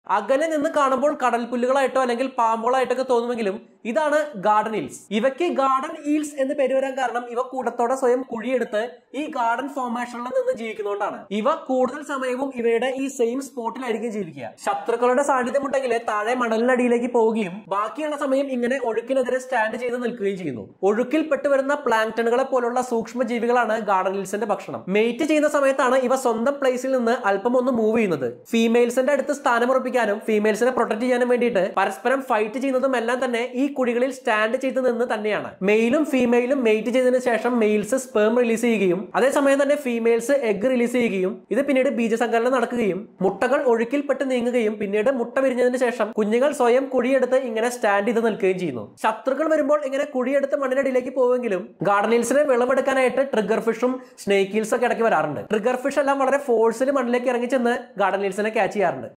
അകലെ നിന്ന് കാണുമ്പോൾ കടൽ പുല്ലുകളായിട്ടോ അല്ലെങ്കിൽ പാമ്പുകളായിട്ടൊക്കെ തോന്നുമെങ്കിലും ഇതാണ് ഗാർഡൻ ഈൽസ് ഇവയ്ക്ക് ഗാർഡൻ ഈൽസ് എന്ന് പേര് വരാൻ കാരണം ഇവ കൂടത്തോടെ സ്വയം കുഴിയെടുത്ത് ഈ ഗാർഡൻ ഫോർമേഷനിൽ നിന്ന് ജീവിക്കുന്നതുകൊണ്ടാണ് ഇവ കൂടുതൽ സമയവും ഇവയുടെ ഈ സെയിം സ്പോട്ടിലായിരിക്കും ജീവിക്കുക ശത്രുക്കളുടെ സാന്നിധ്യം ഉണ്ടെങ്കിൽ താഴെ മണലിനടിയിലേക്ക് പോവുകയും ബാക്കിയുള്ള സമയം ഇങ്ങനെ ഒഴുക്കിനെതിരെ സ്റ്റാൻഡ് ചെയ്ത് നിൽക്കുകയും ചെയ്യുന്നു ഒഴുക്കിൽ പെട്ടുവരുന്ന പ്ലാങ്ടണുകളെ പോലുള്ള സൂക്ഷ്മ ജീവികളാണ് ഗാർഡൻ ഈൽസിന്റെ ഭക്ഷണം മെയ്റ്റ് ചെയ്യുന്ന സമയത്താണ് ഇവ സ്വന്തം പ്ലേസിൽ നിന്ന് അല്പം ഒന്ന് മൂവ് ചെയ്യുന്നത് ഫീമെയിൽസിന്റെ അടുത്ത് സ്ഥാനമുറപ്പിക്കാനും ഫീമെയിൽസിനെ പ്രൊട്ടക്ട് ചെയ്യാനും വേണ്ടിയിട്ട് പരസ്പരം ഫൈറ്റ് ചെയ്യുന്നതും എല്ലാം തന്നെ ഈ കുഴികളിൽ സ്റ്റാൻഡ് ചെയ്ത് നിന്ന് തന്നെയാണ് മെയിലും ഫീമെയിലും മെയ്റ്റ് ചെയ്തതിനു ശേഷം മെയിൽസ് സ്പേം റിലീസ് ചെയ്യുകയും അതേസമയം തന്നെ ഫീമെയിൽസ് എഗ് റിലീസ് ചെയ്യുകയും ഇത് പിന്നീട് ബീജസങ്കലനം നടക്കുകയും മുട്ടകൾ ഒഴുക്കിൽപ്പെട്ട് നീങ്ങുകയും പിന്നീട് മുട്ട വിരിഞ്ഞതിന് ശേഷം കുഞ്ഞുങ്ങൾ സ്വയം കുഴിയെടുത്ത് ഇങ്ങനെ സ്റ്റാൻഡ് ചെയ്ത് നിൽക്കുകയും ചെയ്യുന്നു ശത്രുക്കൾ വരുമ്പോൾ ഇങ്ങനെ കുഴിയെടുത്ത് മണ്ണിനടിയിലേക്ക് പോവുമെങ്കിലും ഗാർഡനീൽസിനെ വിളവെടുക്കാനായിട്ട് ട്രിഗർ ഫിഷും സ്നേക്ക് ഹീൽസ് ഒക്കെ ഇടയ്ക്ക് വരാറുണ്ട് ട്രിഗർ ഫിഷ് എല്ലാം വളരെ ഫോഴ്സിൽ മണ്ണിലേക്ക് ഇറങ്ങി ചെന്ന് ഗാർഡനീൽസിനെ ക്യാച്ച് ചെയ്യാറുണ്ട്